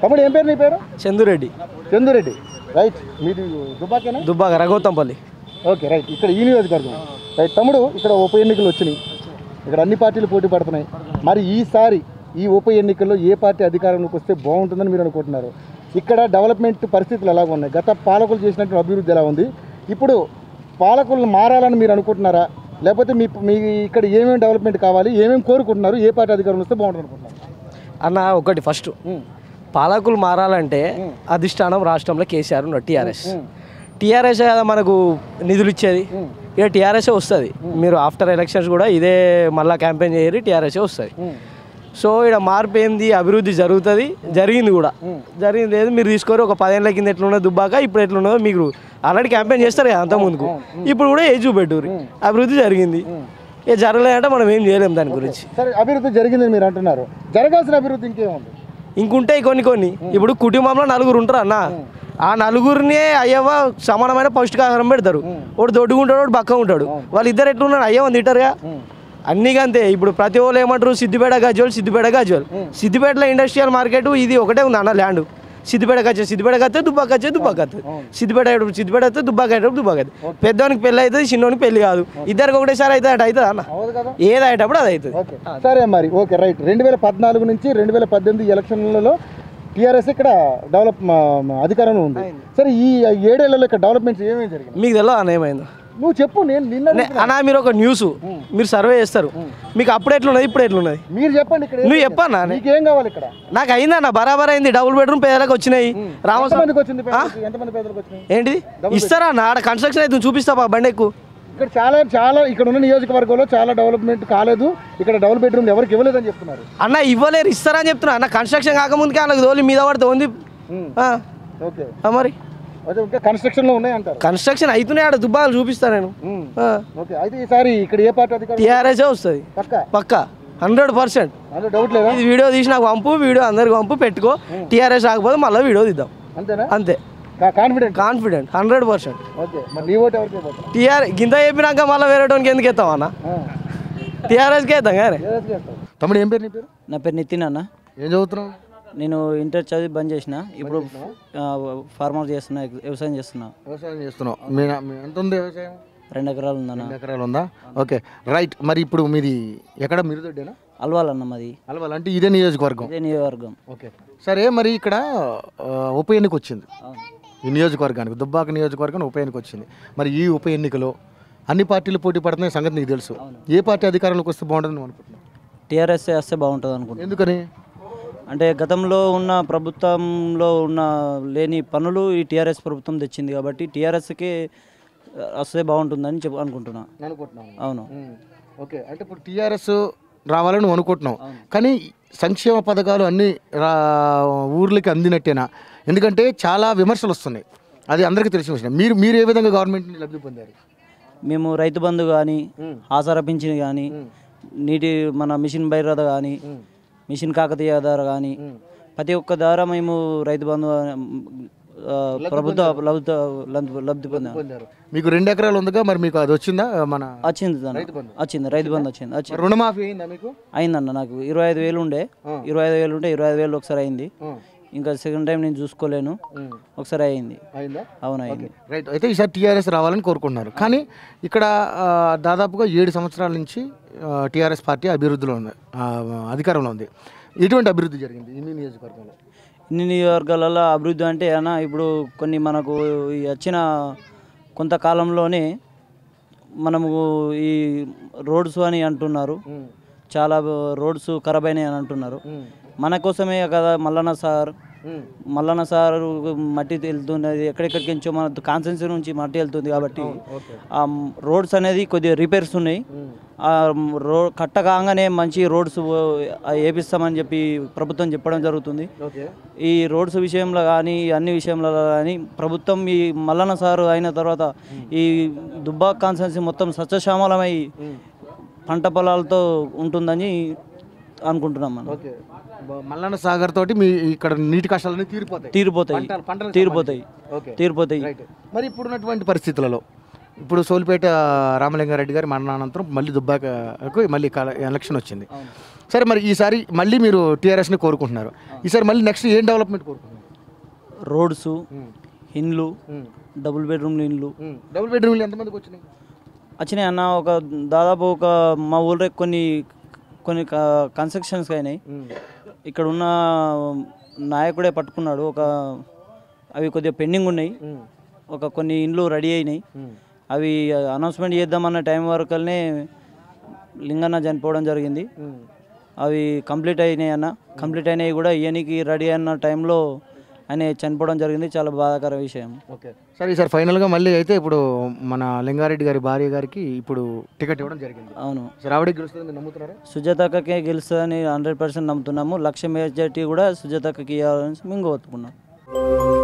తమ్ముడు ఏం పేరు నీ పేరు చందురెడ్డి చందురెడ్డి రైట్ మీది దుబాకేనా దుబ్బాక రఘోత్తంపల్లి ఓకే రైట్ ఇక్కడ ఈ నియోజకవర్గం రైట్ తమ్ముడు ఇక్కడ ఉప ఎన్నికలు వచ్చినాయి ఇక్కడ అన్ని పార్టీలు పోటీ పడుతున్నాయి మరి ఈసారి ఈ ఉప ఎన్నికల్లో ఏ పార్టీ అధికారంలోకి వస్తే బాగుంటుందని మీరు అనుకుంటున్నారు ఇక్కడ డెవలప్మెంట్ పరిస్థితులు ఎలాగ ఉన్నాయి గత పాలకులు చేసినటువంటి అభివృద్ధి ఎలా ఉంది ఇప్పుడు పాలకులను మారాలని మీరు అనుకుంటున్నారా లేకపోతే మీ మీ ఇక్కడ ఏమేమి డెవలప్మెంట్ కావాలి ఏమేమి కోరుకుంటున్నారు ఏ పార్టీ అధికారం వస్తే బాగుంటుంది అనుకుంటున్నారు అన్న ఒకటి ఫస్ట్ పాలకులు మారాలంటే అధిష్టానం రాష్ట్రంలో కేసీఆర్ ఉన్నాడు టీఆర్ఎస్ టీఆర్ఎస్ కదా మనకు నిధులు ఇచ్చేది ఇక టీఆర్ఎస్ వస్తుంది మీరు ఆఫ్టర్ ఎలక్షన్స్ కూడా ఇదే మళ్ళీ క్యాంపెయిన్ చేయరు టీఆర్ఎస్ వస్తుంది సో ఇక్కడ మార్పు ఏంది అభివృద్ధి జరుగుతుంది జరిగింది కూడా జరిగింది లేదు మీరు తీసుకొని ఒక పదేళ్ళ కింద ఎట్లున్నదో దుబ్బాక ఇప్పుడు ఎట్లున్నదో మీకు ఆల్రెడీ క్యాంపెయిన్ చేస్తారు కదా అంత ముందుకు ఇప్పుడు కూడా ఏజ్ చూపెట్టుర్రి అభివృద్ధి జరిగింది ఇక జరగలేదంటే మనం ఏం చేయలేము దాని గురించి సరే అభివృద్ధి జరిగిందని మీరు అంటున్నారు జరగాల్సిన అభివృద్ధి ఇంకేముంది ఇంకుంటాయి కొన్ని కొన్ని ఇప్పుడు కుటుంబంలో నలుగురు ఉంటారు అన్న ఆ నలుగురిని అయ్యవ సమానమైన పౌష్టికాహారం పెడతారు ఒకడు దొడ్డుకుంటాడు ఒకడు బక్క ఉంటాడు వాళ్ళిద్దరు ఎట్లున్నారు అయ్యవ తింటారుగా అన్నీ అంతే ఇప్పుడు ప్రతి వాళ్ళు ఏమంటారు సిద్దిపేట గజ్వల్ సిద్దిపేట గజ్వల్ సిద్దిపేటలో ఇండస్ట్రియల్ మార్కెట్ ఇది ఒకటే ఉంది అన్న ల్యాండ్ సిద్దిపేట కచ్చే సిద్దిపేట కత్తే దుబ్బాక వచ్చే దుబ్బాక వస్తుంది సిద్దిపేట అయ్యేటప్పుడు సిద్దిపేట వస్తే దుబ్బాక అయ్యేటప్పుడు దుబ్బాక అవుతుంది పెద్దవానికి పెళ్ళి అవుతుంది చిన్నోనికి పెళ్ళి కాదు ఇద్దరికి ఒకటేసారి అవుతుంది అటు అవుతుంది అన్న అవును కదా ఏది అయ్యేటప్పుడు అది అవుతుంది ఓకే సరే మరి ఓకే రైట్ రెండు వేల పద్నాలుగు నుంచి రెండు వేల పద్దెనిమిది ఎలక్షన్లలో టీఆర్ఎస్ ఇక్కడ డెవలప్ మా- మా అధికారంలో ఉంది సరే ఈ ఏడేళ్లలో ఇక్కడ డెవలప్మెంట్స్ ఏమేమి జరిగింది మీకు తెలియదు అన్న ఏమైందో నువ్వు చెప్పు నేను నిన్న నే- అన్నా మీరు ఒక న్యూస్ మీరు సర్వే చేస్తారు మీకు అప్పుడు ఎట్లున్నది ఇప్పుడు ఎట్లున్నది మీరు చెప్పండి ఇక్కడ ఏం నువ్వు జరిగింది? చెప్పన్నా నే- నీకేం కావాలి ఇక్కడ నాకు అయిందన్న బరాబర్ అయింది డబుల్ బెడ్రూమ్ పేదలకు వచ్చినాయి రామస్వామి ఎంతమందికి వచ్చింది పేదలకు? ఎంతమంది పేదలకు వచ్చినాయి ఏంటిది ఇస్తారా అన్న ఆడ కన్స్ట్రక్షన్ అయితే చూపిస్తా బా బండి ఎక్కువ ఇక్కడ చాలా చాలా ఇక్కడ ఉన్న నియోజకవర్గంలో చాలా డెవలప్మెంట్ కాలేదు ఇక్కడ డబుల్ బెడ్రూమ్ ఎవరికి ఇవ్వలేదని చెప్తున్నారు అన్న ఇవ్వలేరు ఇస్తారా అని చెప్తున్నా అన్న కన్స్ట్రక్షన్ కాకముందుకే వాళ్ళకి తోలి మీద పడితే ఉంది ఆ, ఓకే ఆ మరి అయితే ఇంకా కన్స్ట్రక్షన్ లో ఉన్నాయి అంటారు కన్స్ట్రక్షన్ అవుతున్నాయి ఆడ దుబ్బాలు చూపిస్తా నేను ఓకే అయితే ఈసారి ఇక్కడ ఏ పార్టీ అధికారం టీఆర్ఎస్ఏ వస్తుంది పక్క పక్క హండ్రెడ్ పర్సెంట్ అందులో డౌట్ లేదా ఇది వీడియో తీసి నాకు పంపు వీడియో అందరికి పంపు పెట్టుకో టీఆర్ఎస్ రాకపోతే మళ్ళీ వీడియో తీద్దాం అంతేనా అంతే confident confident hundred percent okay మరి నీ ఓటు ఎవరికి పోతాం టీఆర్ గింత చెప్పినాక మళ్ళీ వేరేటోనికి ఎందుకు ఎత్తాం అన్న టీఆర్ఎస్కి వేద్దాం కానీ తమ్ముడు ఏం పేరు నీ పేరు నా పేరు నితిన్ అన్న ఏం చదువుతున్నావు నేను ఇంటర్ చదివి బంద్ చేసిన ఇప్పుడు ఫార్మర్ చేస్తున్నా వ్యవసాయం చేస్తున్నా వ్యవసాయం చేస్తున్నావు మీ మీ ఎంత ఉంది వ్యవసాయం రెండు ఎకరాలు ఉందన్న రెండు ఎకరాలు ఉందా ఓకే రైట్ మరి ఇప్పుడు మీది ఎక్కడ మిరుదొడ్డేనా అల్వాలన్న మాది అలవాల్ అంటే ఇదే నియోజకవర్గం ఇదే నియోజకవర్గం ఓకే సరే మరి ఇక్కడ ఆ, ఉప ఎన్నిక వచ్చింది ఈ నియోజకవర్గానికి దుబ్బాక నియోజకవర్గానికి ఉప ఎన్నిక వచ్చింది మరి ఈ ఉప ఎన్నికలో అన్ని పార్టీలు పోటీ పడుతున్నాయి సంగతి నీకు తెలుసు ఏ పార్టీ అధికారంలోకి వస్తే బాగుంటుంది నువ్వు అనుకుంటున్నావు టీఆర్ఎస్ వస్తే బాగుంటుంది అనుకుంటున్నా ఎందుకని అంటే గతంలో ఉన్న ప్రభుత్వంలో ఉన్న లేని పనులు ఈ టీఆర్ఎస్ ప్రభుత్వం తెచ్చింది కాబట్టి టీఆర్ఎస్కి వస్తే బాగుంటుందని చెప్పు అనుకుంటున్నా అనుకుంటున్నాను అవును ఓకే అంటే ఇప్పుడు టీఆర్ఎస్ రావాలని నువ్వు అనుకుంటున్నావు కానీ సంక్షేమ పథకాలు అన్ని రా ఊర్లకి అందినట్టేనా ఎందుకంటే చాలా విమర్శలు వస్తున్నాయి అది అందరికీ తెలిసిన విషయం మీరు మీరు ఏ విధంగా గవర్నమెంట్ నుంచి లబ్ధి పొందారు మేము రైతు బంధు కానీ ఆసార పింఛన్ కానీ నీటి మన మిషన్ భైరథ కానీ మిషన్ కాకతీయ ద్వారా కానీ ప్రతి ఒక్క ద్వారా మేము రైతు బంధు ఆ, ప్రభుత్వ లబ్ధి లబ్ధి- లబ్ధి పొందాం పొందారు మీకు రెండు ఎకరాలు ఉందిగా మరి మీకు అది వచ్చిందా మన వచ్చింది దాని వచ్చింది రైతు బంధు వచ్చింది వచ్చింది రుణమాఫీ అయిందా మీకు అయిందన్న నాకు ఇరవై ఐదు వేలు ఉండే ఇరవై ఐదు వేలు ఉంటే ఇరవై ఐదు వేలు ఒకసారి అయింది ఇంకా సెకండ్ టైం నేను చూసుకోలేను ఒకసారి అయింది అయిందా అవును అయింది రైట్ అయితే ఈసారి టీఆర్ఎస్ రావాలని కోరుకుంటున్నారు కానీ ఇక్కడ ఆ, దాదాపుగా ఏడు సంవత్సరాల నుంచి టీఆర్ఎస్ పార్టీ అభివృద్ధిలో ఉంది ఆ, అధికారంలో ఉంది ఎటువంటి అభివృద్ధి జరిగింది ఇన్ని నియోజకవర్గంలో ఇన్ని నియోజకవర్గాలలో అభివృద్ధి అంటే అన్న ఇప్పుడు కొన్ని మనకు ఈ వచ్చిన కొంతకాలంలోనే మనము ఈ రోడ్స్ అని అంటున్నారు చాలా రోడ్స్ ఖరాబ్ అయినాయి అని అంటున్నారు మన కోసమే కదా మల్లన్న సార్ మల్లన్న సార్ మట్టి వెళ్తున్నది ఎక్కడెక్కడికి నుంచో మన కాన్సెన్సీ నుంచి మట్టి వెళ్తుంది కాబట్టి ఆ రోడ్స్ అనేది కొద్దిగా రిపేర్స్ ఉన్నాయి ఆ రో కట్ట కాగానే మంచి రోడ్స్ వేపిస్తామని చెప్పి ప్రభుత్వం చెప్పడం జరుగుతుంది ఓకే ఈ రోడ్స్ విషయంలో కానీ అన్ని విషయంలో కానీ ప్రభుత్వం ఈ మల్లన్న సారు అయిన తర్వాత ఈ దుబ్బాక్ కాన్సెన్సీ మొత్తం సస్యశ్యామలమై పంట పొలాలతో ఉంటుందని అనుకుంటున్నాం మనం ఓకే బ- మల్లన్న సాగర్ తోటి మీ ఇక్కడ నీటి కష్టాలన్నీ తీరిపోతాయి తీరిపోతాయి పంటలు- పంటలకు తీరిపోతాయి ఓకే తీరిపోతాయి రైట్ మరి ఇప్పుడున్నటువంటి పరిస్థితులలో ఇప్పుడు సోలిపేట రామలింగారెడ్డి గారి మరణానంతరం మళ్ళీ దుబ్బాకకు మళ్ళీ కాల- ఎలక్షన్ వచ్చింది సరే మరి ఈసారి మళ్ళీ మీరు టీఆర్ఎస్ని కోరుకుంటున్నారు ఈసారి మళ్ళీ నెక్స్ట్ ఏం డెవలప్మెంట్ కోరుకుంటున్నారు రోడ్స్ ఇండ్లు డబుల్ బెడ్రూమ్ ఇండ్లు డబుల్ బెడ్రూమ్లు ఎంతమందికి వచ్చినాయి వచ్చినాయి అన్న ఒక దాదాపు ఒక మా ఊళ్ళో కొన్ని కొన్ని కన్స్ట్రక్షన్స్ అయినాయి ఇక్కడ ఉన్న నాయకుడే పట్టుకున్నాడు ఒక అవి కొద్దిగా పెండింగ్ ఉన్నాయి ఒక కొన్ని ఇండ్లు రెడీ అయినాయి అవి అనౌన్స్మెంట్ చేద్దామన్న టైం వరకునే లింగన్న చనిపోవడం జరిగింది అవి కంప్లీట్ అయినాయి అన్న కంప్లీట్ అయినాయి కూడా ఇయనికి రెడీ అయిన టైంలో ఆయన చనిపోవడం జరిగింది చాలా బాధాకర విషయం ఓకే సరే ఈసారి ఫైనల్గా మళ్ళీ అయితే ఇప్పుడు మన లింగారెడ్డి గారి భార్య గారికి ఇప్పుడు టికెట్ ఇవ్వడం జరిగింది అవును సరే ఆవిడే గెలుస్తుంది మీరు నమ్ముతున్నారా సుజాతకే గెలుస్తుందని హండ్రెడ్ పర్సెంట్ నమ్ముతున్నాము లక్ష మెజార్టీ కూడా సుజాతకి ఇవ్వాలని మేము కోరుకున్నాం